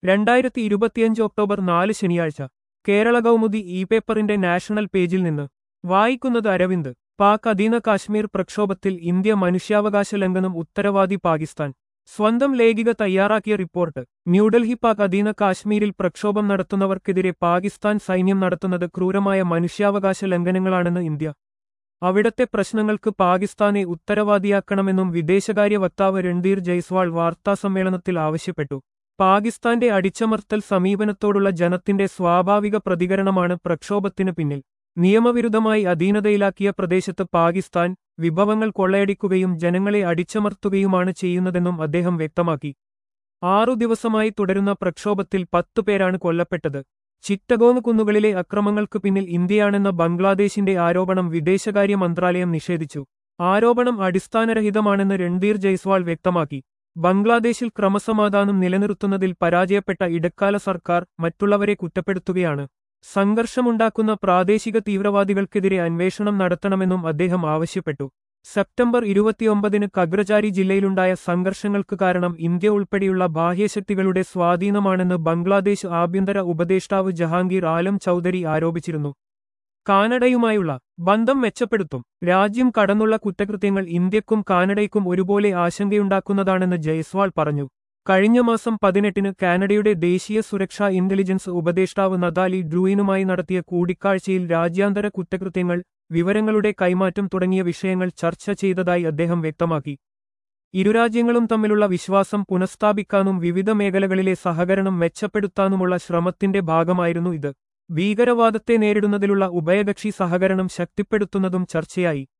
രണ്ടായിരത്തി ഇരുപത്തിയഞ്ച് ഒക്ടോബർ നാല് ശനിയാഴ്ച കേരള കൗമുദി ഇ പേപ്പറിന്റെ നാഷണൽ പേജിൽ നിന്ന് വായിക്കുന്നത് അരവിന്ദ് പാക് അധീന കാശ്മീർ പ്രക്ഷോഭത്തിൽ ഇന്ത്യ മനുഷ്യാവകാശ ലംഘനം ഉത്തരവാദി പാകിസ്ഥാൻ സ്വന്തം ലേഖിക തയ്യാറാക്കിയ റിപ്പോർട്ട് ന്യൂഡൽഹി പാക് അധീന കാശ്മീരിൽ പ്രക്ഷോഭം നടത്തുന്നവർക്കെതിരെ പാകിസ്ഥാൻ സൈന്യം നടത്തുന്നത് ക്രൂരമായ മനുഷ്യാവകാശ ലംഘനങ്ങളാണെന്ന് ഇന്ത്യ അവിടത്തെ പ്രശ്നങ്ങൾക്ക് പാകിസ്ഥാനെ ഉത്തരവാദിയാക്കണമെന്നും വിദേശകാര്യ വക്താവ് രൺധീർ ജയ്സ്വാൾ വാർത്താസമ്മേളനത്തിൽ ആവശ്യപ്പെട്ടു പാകിസ്ഥാന്റെ അടിച്ചമർത്തൽ സമീപനത്തോടുള്ള ജനത്തിന്റെ സ്വാഭാവിക പ്രതികരണമാണ് പ്രക്ഷോഭത്തിന് പിന്നിൽ നിയമവിരുദ്ധമായി അധീനതയിലാക്കിയ പ്രദേശത്ത് പാകിസ്ഥാൻ വിഭവങ്ങൾ കൊള്ളയടിക്കുകയും ജനങ്ങളെ അടിച്ചമർത്തുകയുമാണ് ചെയ്യുന്നതെന്നും അദ്ദേഹം വ്യക്തമാക്കി ആറു ദിവസമായി തുടരുന്ന പ്രക്ഷോഭത്തിൽ പത്തു പേരാണ് കൊല്ലപ്പെട്ടത് ചിറ്റഗോങ് കുന്നുകളിലെ അക്രമങ്ങൾക്ക് പിന്നിൽ ഇന്ത്യയാണെന്ന ബംഗ്ലാദേശിന്റെ ആരോപണം വിദേശകാര്യ മന്ത്രാലയം നിഷേധിച്ചു ആരോപണം അടിസ്ഥാനരഹിതമാണെന്ന് രൺധീർ ജയ്സ്വാൾ വ്യക്തമാക്കി ബംഗ്ലാദേശിൽ ക്രമസമാധാനം നിലനിർത്തുന്നതിൽ പരാജയപ്പെട്ട ഇടക്കാല സർക്കാർ മറ്റുള്ളവരെ കുറ്റപ്പെടുത്തുകയാണ് സംഘർഷമുണ്ടാക്കുന്ന പ്രാദേശിക തീവ്രവാദികൾക്കെതിരെ അന്വേഷണം നടത്തണമെന്നും അദ്ദേഹം ആവശ്യപ്പെട്ടു സെപ്റ്റംബർ ഇരുപത്തിയൊമ്പതിന് കഗ്രജാരി ജില്ലയിലുണ്ടായ സംഘർഷങ്ങൾക്ക് കാരണം ഇന്ത്യ ഉൾപ്പെടെയുള്ള ബാഹ്യശക്തികളുടെ സ്വാധീനമാണെന്ന് ബംഗ്ലാദേശ് ആഭ്യന്തര ഉപദേഷ്ടാവ് ജഹാംഗീർ ആലം ചൌധരി ആരോപിച്ചിരുന്നു കാനഡയുമായുള്ള ബന്ധം മെച്ചപ്പെടുത്തും രാജ്യം കടന്നുള്ള കുറ്റകൃത്യങ്ങൾ ഇന്ത്യക്കും കാനഡയ്ക്കും ഒരുപോലെ ആശങ്കയുണ്ടാക്കുന്നതാണെന്ന് ജയ്സ്വാൾ പറഞ്ഞു കഴിഞ്ഞ മാസം പതിനെട്ടിന് കാനഡയുടെ ദേശീയ സുരക്ഷാ ഇന്റലിജൻസ് ഉപദേഷ്ടാവ് നദാലി ഡ്രൂയിനുമായി നടത്തിയ കൂടിക്കാഴ്ചയിൽ രാജ്യാന്തര കുറ്റകൃത്യങ്ങൾ വിവരങ്ങളുടെ കൈമാറ്റം തുടങ്ങിയ വിഷയങ്ങൾ ചർച്ച ചെയ്തതായി അദ്ദേഹം വ്യക്തമാക്കി ഇരുരാജ്യങ്ങളും തമ്മിലുള്ള വിശ്വാസം പുനഃസ്ഥാപിക്കാനും വിവിധ മേഖലകളിലെ സഹകരണം മെച്ചപ്പെടുത്താനുമുള്ള ശ്രമത്തിന്റെ ഭാഗമായിരുന്നു ഇത് ഭീകരവാദത്തെ നേരിടുന്നതിലുള്ള ഉഭയകക്ഷി സഹകരണം ശക്തിപ്പെടുത്തുന്നതും ചർച്ചയായി